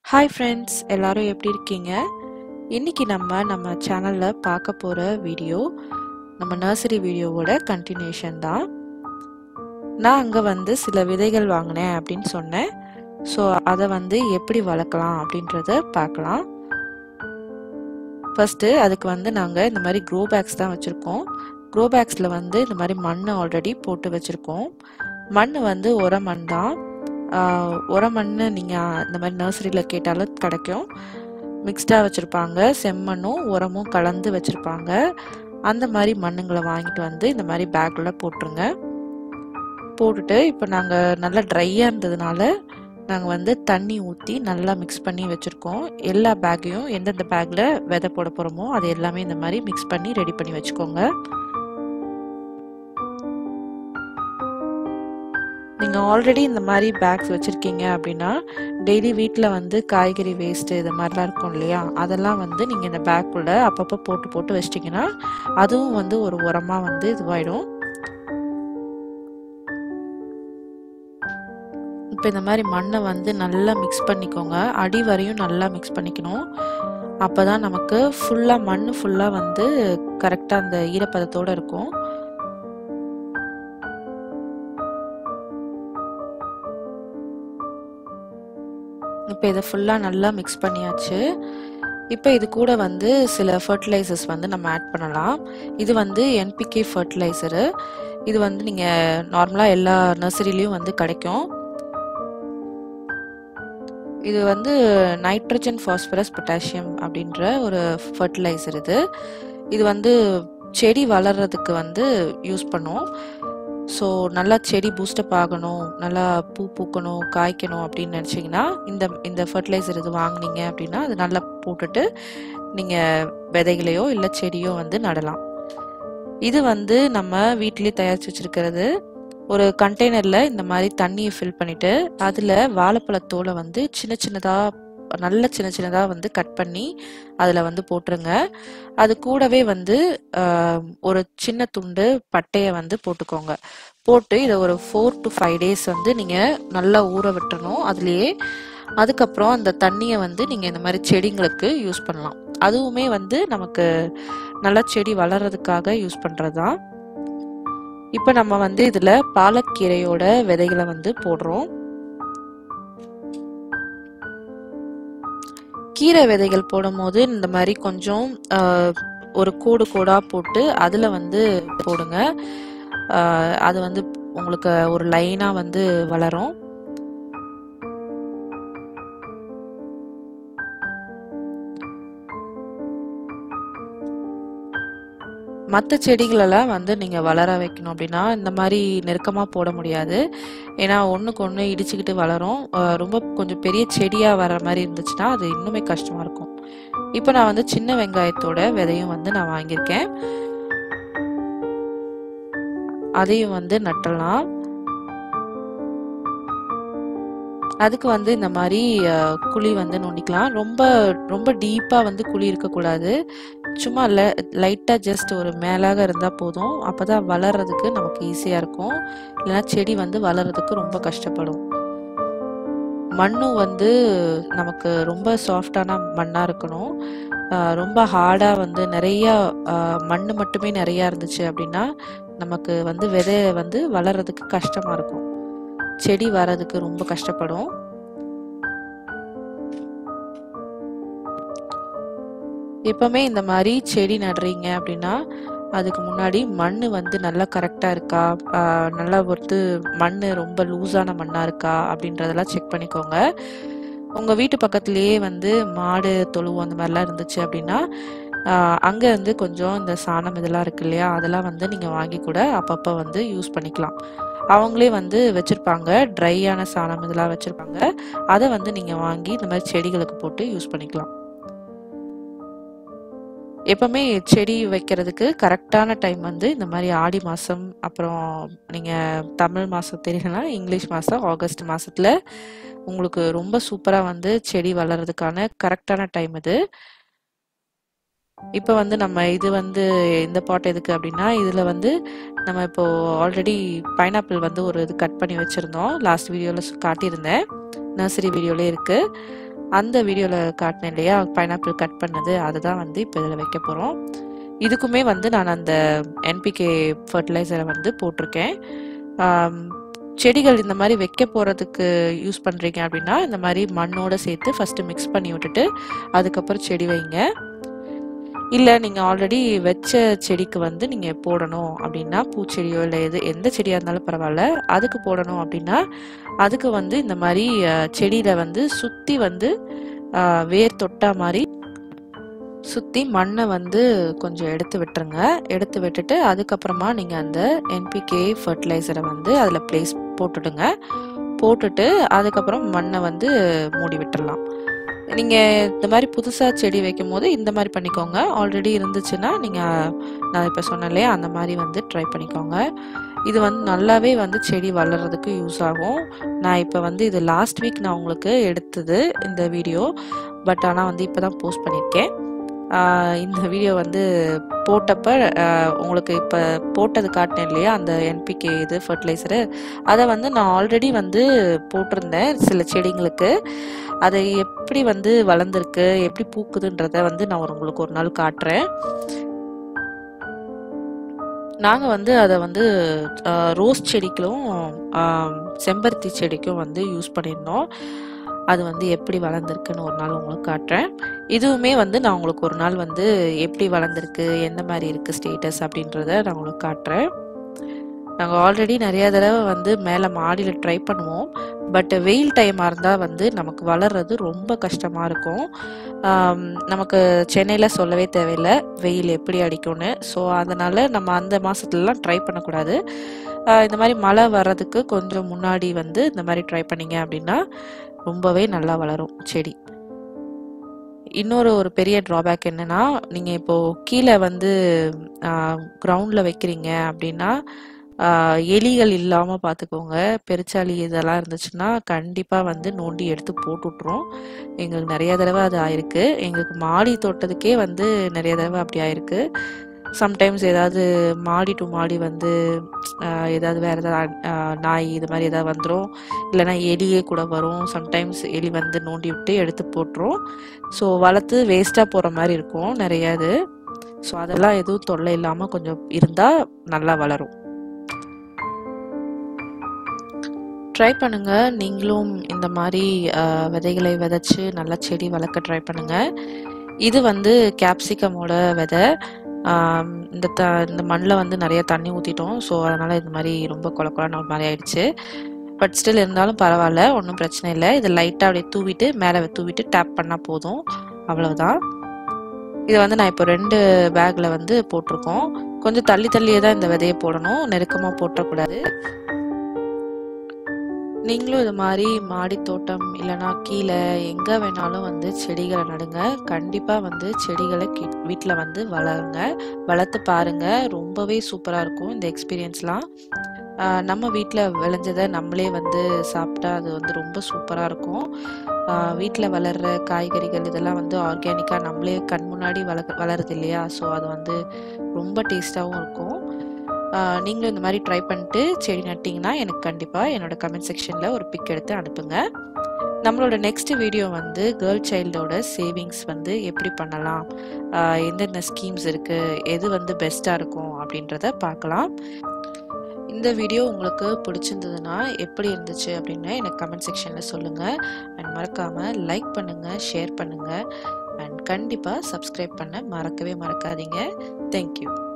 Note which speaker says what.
Speaker 1: hi friends எல்லாரும் எப்படி இருக்கீங்க இன்னைக்கு நம்ம நம்ம சேனலில் பார்க்க போகிற வீடியோ நம்ம நர்சரி வீடியோவோட கண்டினியூஷன் தான் நான் அங்கே வந்து சில விதைகள் வாங்கினேன் அப்படின்னு சொன்னேன் ஸோ அதை வந்து எப்படி வளர்க்கலாம் அப்படின்றத பார்க்கலாம் ஃபஸ்ட்டு அதுக்கு வந்து நாங்கள் இந்த மாதிரி க்ரோ பேக்ஸ் தான் வச்சுருக்கோம் க்ரோ பேக்ஸில் வந்து இந்த மாதிரி மண் ஆல்ரெடி போட்டு வச்சுருக்கோம் மண் வந்து உர மண் தான் உரமண் நீங்கள் இந்த மாதிரி நர்சரியில் கேட்டாலும் கிடைக்கும் மிக்ஸ்டாக வச்சுருப்பாங்க செம்மண்ணும் உரமும் கலந்து வச்சுருப்பாங்க அந்த மாதிரி மண்ணுங்களை வாங்கிட்டு வந்து இந்த மாதிரி பேக்கில் போட்டுருங்க போட்டுட்டு இப்போ நாங்கள் நல்லா ட்ரையாக இருந்ததுனால நாங்கள் வந்து தண்ணி ஊற்றி நல்லா மிக்ஸ் பண்ணி வச்சுருக்கோம் எல்லா பேக்கையும் எந்தெந்த பேக்கில் விதை போட போகிறோமோ அது எல்லாமே இந்த மாதிரி மிக்ஸ் பண்ணி ரெடி பண்ணி வச்சுக்கோங்க நீங்கள் ஆல்ரெடி இந்த மாதிரி பேக்ஸ் வச்சுருக்கீங்க அப்படின்னா டெய்லி வீட்டில் வந்து காய்கறி வேஸ்ட்டு இது மாதிரிலாம் இருக்கும் இல்லையா அதெல்லாம் வந்து நீங்கள் இந்த பேக்குள்ளே அப்பப்போ போட்டு போட்டு வச்சிட்டிங்கன்னா அதுவும் வந்து ஒரு உரமாக வந்து இதுவாயிடும் இப்போ இந்த மாதிரி மண்ணை வந்து நல்லா மிக்ஸ் பண்ணிக்கோங்க அடி வரையும் நல்லா மிக்ஸ் பண்ணிக்கணும் அப்போ தான் நமக்கு ஃபுல்லாக மண் ஃபுல்லாக வந்து கரெக்டாக அந்த ஈரப்பதத்தோடு இருக்கும் இப்போ இதை ஃபுல்லாக நல்லா மிக்ஸ் பண்ணியாச்சு இப்போ இது கூட வந்து சில ஃபர்டிலைசர்ஸ் வந்து நம்ம ஆட் பண்ணலாம் இது வந்து என்பிகே ஃபர்டிலைசரு இது வந்து நீங்கள் நார்மலாக எல்லா நர்சரிலையும் வந்து கிடைக்கும் இது வந்து நைட்ரஜன் ஃபாஸ்பரஸ் பொட்டாசியம் அப்படின்ற ஒரு ஃபர்டிலைசர் இது இது வந்து செடி வளர்றதுக்கு வந்து யூஸ் பண்ணும் ஸோ நல்லா செடி பூஸ்டப் ஆகணும் நல்லா பூ பூக்கணும் காய்க்கணும் அப்படின்னு நினச்சிங்கன்னா இந்த இந்த ஃபர்டிலைசர் இது வாங்கினீங்க அப்படின்னா அது நல்லா போட்டுட்டு நீங்கள் விதைகளையோ இல்லை செடியோ வந்து நடலாம் இது வந்து நம்ம வீட்டிலேயே தயாரித்து வச்சுருக்கிறது ஒரு கண்டெய்னரில் இந்த மாதிரி தண்ணியை ஃபில் பண்ணிவிட்டு அதில் வாழைப்பழத்தோலை வந்து சின்ன சின்னதாக நல்ல சின்ன சின்னதாக வந்து கட் பண்ணி அதில் வந்து போட்டுருங்க அது கூடவே வந்து ஒரு சின்ன துண்டு பட்டையை வந்து போட்டுக்கோங்க போட்டு இதை ஒரு ஃபோர் டு ஃபைவ் டேஸ் வந்து நீங்கள் நல்லா ஊற விட்டுறணும் அதுலேயே அதுக்கப்புறம் அந்த தண்ணியை வந்து நீங்கள் இந்த மாதிரி செடிங்களுக்கு யூஸ் பண்ணலாம் அதுவுமே வந்து நமக்கு நல்லா செடி வளர்றதுக்காக யூஸ் பண்ணுறது தான் இப்போ நம்ம வந்து இதில் பாலக்கீரையோட விதைகளை வந்து போடுறோம் கீரை விதைகள் போடும்போது இந்த மாதிரி கொஞ்சம் ஒரு கோடு கோடாக போட்டு அதில் வந்து போடுங்க அது வந்து உங்களுக்கு ஒரு லைனாக வந்து வளரும் மற்ற செடிகளெல்லாம் வந்து நீங்கள் வளர வைக்கணும் அப்படின்னா இந்த மாதிரி நெருக்கமாக போட முடியாது ஏன்னா ஒன்றுக்கு ஒன்று இடிச்சுக்கிட்டு வளரும் ரொம்ப கொஞ்சம் பெரிய செடியாக வர மாதிரி இருந்துச்சுன்னா அது இன்னுமே கஷ்டமாக இருக்கும் இப்போ நான் வந்து சின்ன வெங்காயத்தோட விதையும் வந்து நான் வாங்கியிருக்கேன் அதையும் வந்து நட்டலாம் அதுக்கு வந்து இந்த மாதிரி குழி வந்து நோண்டிக்கலாம் ரொம்ப ரொம்ப டீப்பாக வந்து குழி இருக்கக்கூடாது சும்மா ல லைட்டாக ஜஸ்ட் ஒரு மேலாக இருந்தால் போதும் அப்போ தான் வளர்கிறதுக்கு நமக்கு ஈஸியாக இருக்கும் இல்லைனா செடி வந்து வளர்கிறதுக்கு ரொம்ப கஷ்டப்படும் மண்ணும் வந்து நமக்கு ரொம்ப சாஃப்டான மண்ணாக இருக்கணும் ரொம்ப ஹார்டாக வந்து நிறையா மண் மட்டுமே நிறையா இருந்துச்சு அப்படின்னா நமக்கு வந்து விதை வந்து வளர்கிறதுக்கு கஷ்டமாக இருக்கும் செடி வர்றதுக்கு ரொம்ப கஷ்டப்படும் எப்பவுமே இந்த மாதிரி செடி நடுறீங்க அப்படின்னா அதுக்கு முன்னாடி மண் வந்து நல்லா கரெக்டாக இருக்கா நல்லா ஒருத்து மண் ரொம்ப லூஸான மண்ணாக இருக்கா அப்படின்றதெல்லாம் செக் பண்ணிக்கோங்க உங்கள் வீட்டு பக்கத்துலேயே வந்து மாடு தொழுவம் அந்த மாதிரிலாம் இருந்துச்சு அப்படின்னா அங்கே வந்து கொஞ்சம் இந்த சாணம் இதெல்லாம் இருக்கு இல்லையா அதெல்லாம் வந்து நீங்கள் வாங்கி கூட அப்பப்போ வந்து யூஸ் பண்ணிக்கலாம் அவங்களே வந்து வச்சுருப்பாங்க ட்ரையான சாணம் இதெல்லாம் வச்சுருப்பாங்க அதை வந்து நீங்கள் வாங்கி இந்த மாதிரி செடிகளுக்கு போட்டு யூஸ் பண்ணிக்கலாம் எப்பவுமே செடி வைக்கிறதுக்கு கரெக்டான டைம் வந்து இந்த மாதிரி ஆடி மாதம் அப்புறம் நீங்கள் தமிழ் மாதம் தெரியலனா இங்கிலீஷ் மாதம் ஆகஸ்ட் மாதத்தில் உங்களுக்கு ரொம்ப சூப்பராக வந்து செடி வளர்கிறதுக்கான கரெக்டான டைம் இது இப்போ வந்து நம்ம இது வந்து இந்த பாட் எதுக்கு அப்படின்னா இதில் வந்து நம்ம இப்போ ஆல்ரெடி பைனாப்பிள் வந்து ஒரு இது கட் பண்ணி வச்சுருந்தோம் லாஸ்ட் வீடியோவில் காட்டியிருந்தேன் நர்சரி வீடியோலே இருக்குது அந்த வீடியோவில் காட்டினேன் இல்லையா பைனாப்பிள் கட் பண்ணது அதை தான் வந்து இப்போ இதில் வைக்க போகிறோம் இதுக்குமே வந்து நான் அந்த என்பிகே ஃபர்டிலைசரை வந்து போட்டிருக்கேன் ஆம், செடிகள் இந்த மாதிரி வைக்க போகிறதுக்கு யூஸ் பண்ணுறீங்க அப்படின்னா இந்த மாதிரி மண்ணோட சேர்த்து ஃபஸ்ட்டு மிக்ஸ் பண்ணி விட்டுட்டு அதுக்கப்புறம் செடி வைங்க இல்லை நீங்கள் ஆல்ரெடி வச்ச செடிக்கு வந்து நீங்கள் போடணும் அப்படின்னா பூச்செடியோ இல்லை எது எந்த செடியாக இருந்தாலும் பரவாயில்ல அதுக்கு போடணும் அப்படின்னா அதுக்கு வந்து இந்த மாதிரி செடியில் வந்து சுற்றி வந்து அஹ், வேர் தொட்டா மாதிரி சுற்றி மண்ணை வந்து கொஞ்சம் எடுத்து விட்டுருங்க எடுத்து விட்டுட்டு அதுக்கப்புறமா நீங்கள் அந்த என்பிகே ஃபர்டிலைசரை வந்து அதில் ப்ளேஸ் போட்டுடுங்க போட்டுட்டு அதுக்கப்புறம் மண்ணை வந்து மூடி விட்டுறலாம் நீங்கள் இந்த மாதிரி புதுசாக செடி வைக்கும் போது இந்த மாதிரி பண்ணிக்கோங்க ஆல்ரெடி இருந்துச்சுன்னா நீங்கள் நான் இப்போ சொன்னேன் இல்லையா அந்த மாதிரி வந்து ட்ரை பண்ணிக்கோங்க இது வந்து நல்லாவே வந்து செடி வளர்கிறதுக்கு யூஸ் ஆகும் நான் இப்போ வந்து இது லாஸ்ட் வீக் நான் உங்களுக்கு எடுத்தது இந்த வீடியோ பட் ஆனால் வந்து இப்போ தான் போஸ்ட் பண்ணியிருக்கேன் ஆஹ் இந்த வீடியோ வந்து போட்டப்ப ஆஹ் உங்களுக்கு இப்போ போட்டது காட்டினேன் இல்லையா அந்த என்பிகே இது ஃபர்டிலைசரு அதை வந்து நான் ஆல்ரெடி வந்து போட்டிருந்தேன் சில செடிங்களுக்கு அதை எப்படி வந்து வளர்ந்துருக்கு எப்படி பூக்குதுன்றத வந்து நான் ஒரு- உங்களுக்கு ஒரு நாள் காட்டுறேன் நாங்கள் வந்து அதை வந்து ஆஹ், ரோஸ் செடிக்கும் ஆம், செம்பருத்தி செடிக்கும் வந்து யூஸ் பண்ணியிருந்தோம் அது வந்து எப்படி வளர்ந்துருக்குன்னு ஒரு நாள் உங்களுக்கு காட்டுறேன் இதுவுமே வந்து நான் உங்களுக்கு ஒரு நாள் வந்து எப்படி வளர்ந்துருக்கு எந்த மாதிரி இருக்குது ஸ்டேட்டஸ் அப்படின்றத நான் உங்களுக்கு காட்டுறேன் நாங்கள் ஆல்ரெடி நிறைய தடவை வந்து மேலே மாடியில் ட்ரை பண்ணுவோம் பட் வெயில் டைமாக இருந்தால் வந்து நமக்கு வளர்றது ரொம்ப கஷ்டமாக இருக்கும் ஆம், நமக்கு சென்னையில் சொல்லவே தேவையில்லை வெயில் எப்படி அடிக்கும்னு ஸோ அதனால் நம்ம அந்த மாதத்துலலாம் ட்ரை பண்ணக்கூடாது ஆஹ் இந்த மாதிரி மழை வர்றதுக்கு கொஞ்சம் முன்னாடி வந்து இந்த மாதிரி ட்ரை பண்ணீங்க அப்படின்னா ரொம்பவே நல்லா வளரும் செடி இன்னொரு ஒரு பெரிய ட்ராபேக் என்னன்னா நீங்கள் இப்போது கீழே வந்து கிரவுண்டில் வைக்கிறீங்க அப்படின்னா ஆஹ் எலிகள் இல்லாமல் பார்த்துக்கோங்க பெருச்சாளி இதெல்லாம் இருந்துச்சுன்னா கண்டிப்பாக வந்து நோண்டி எடுத்து போட்டு விட்ரும் எங்களுக்கு நிறைய தடவை அது ஆயிருக்கு எங்களுக்கு மாடி தோட்டத்துக்கே வந்து நிறைய தடவை அப்படி ஆயிருக்கு சம்டைம்ஸ் ஏதாவது மாடி டு மாடி வந்து ஆஹ் ஏதாவது வேறு ஏதாவது ஆஹ் நாய் இது மாதிரி ஏதாவது வந்துடும் இல்லைன்னா எலியே கூட வரும் சம்டைம்ஸ் எலி வந்து நோண்டி விட்டு எடுத்து போட்டுரும் ஸோ வளர்த்து வேஸ்ட்டாக போகிற மாதிரி இருக்கும் நிறைய இது ஸோ அதெல்லாம் எதுவும் தொல்லை இல்லாமல் கொஞ்சம் இருந்தால் நல்லா வளரும் ட்ரை பண்ணுங்க நீங்களும் இந்த மாதிரி ஆஹ், விதைகளை விதைச்சு நல்லா செடி வளர்க்க ட்ரை பண்ணுங்க இது வந்து கேப்சிகமோட விதை ஆம், இந்த த இந்த மண்ணில் வந்து நிறைய தண்ணி ஊற்றிட்டோம் ஸோ அதனால் இந்த மாதிரி ரொம்ப கொல கொலன்னு ஒரு மாதிரி ஆயிடுச்சு பட் ஸ்டில் இருந்தாலும் பரவாயில்ல ஒன்றும் பிரச்சனை இல்லை இதை லைட்டாக அப்படியே தூவிட்டு மேலே தூவிட்டு டேப் பண்ணால் போதும் அவ்வளவுதான் இது வந்து நான் இப்போ ரெண்டு பேக்கில் வந்து போட்டிருக்கோம் கொஞ்சம் தள்ளி தள்ளியே தான் இந்த விதையை போடணும் நெருக்கமாக போட்டக்கூடாது நீங்களும் இது மாதிரி மாடி தோட்டம் இல்லைன்னா கீழே எங்கே வேணாலும் வந்து செடிகளை நடுங்க கண்டிப்பாக வந்து செடிகளை வீட்டில் வந்து வளருங்க வளர்த்து பாருங்க ரொம்பவே சூப்பராக இருக்கும் இந்த எக்ஸ்பீரியன்ஸ்லாம் ஆஹ் நம்ம வீட்டில் விளைஞ்சதை நம்மளே வந்து சாப்பிட்டா அது வந்து ரொம்ப சூப்பராக இருக்கும் வீட்டில் வளர்கிற காய்கறிகள் இதெல்லாம் வந்து ஆர்கானிக்காக நம்மளே கண் முன்னாடி வளர்க்க வளருது இல்லையா ஸோ அது வந்து ரொம்ப டேஸ்ட்டாகவும் இருக்கும் ஆஹ் நீங்களும் இந்த மாதிரி ட்ரை பண்ணிட்டு செடி நட்டிங்கன்னா எனக்கு கண்டிப்பாக என்னோட கமெண்ட் செக்ஷனில் ஒரு பிக் எடுத்து அனுப்புங்க நம்மளோட நெக்ஸ்ட் வீடியோ வந்து கேர்ள் சைல்டோட சேவிங்ஸ் வந்து எப்படி பண்ணலாம் ஆஹ் எந்தெந்த ஸ்கீம்ஸ் இருக்குது எது வந்து பெஸ்ட்டாக இருக்கும் அப்படின்றத பார்க்கலாம் இந்த வீடியோ உங்களுக்கு பிடிச்சிருந்ததுன்னா எப்படி இருந்துச்சு அப்படின்னு எனக்கு கமெண்ட் செக்ஷனில் சொல்லுங்கள் அண்ட் மறக்காமல் லைக் பண்ணுங்கள் ஷேர் பண்ணுங்கள் அண்ட் கண்டிப்பாக சப்ஸ்கிரைப் பண்ண மறக்கவே மறக்காதீங்க தேங்க்யூ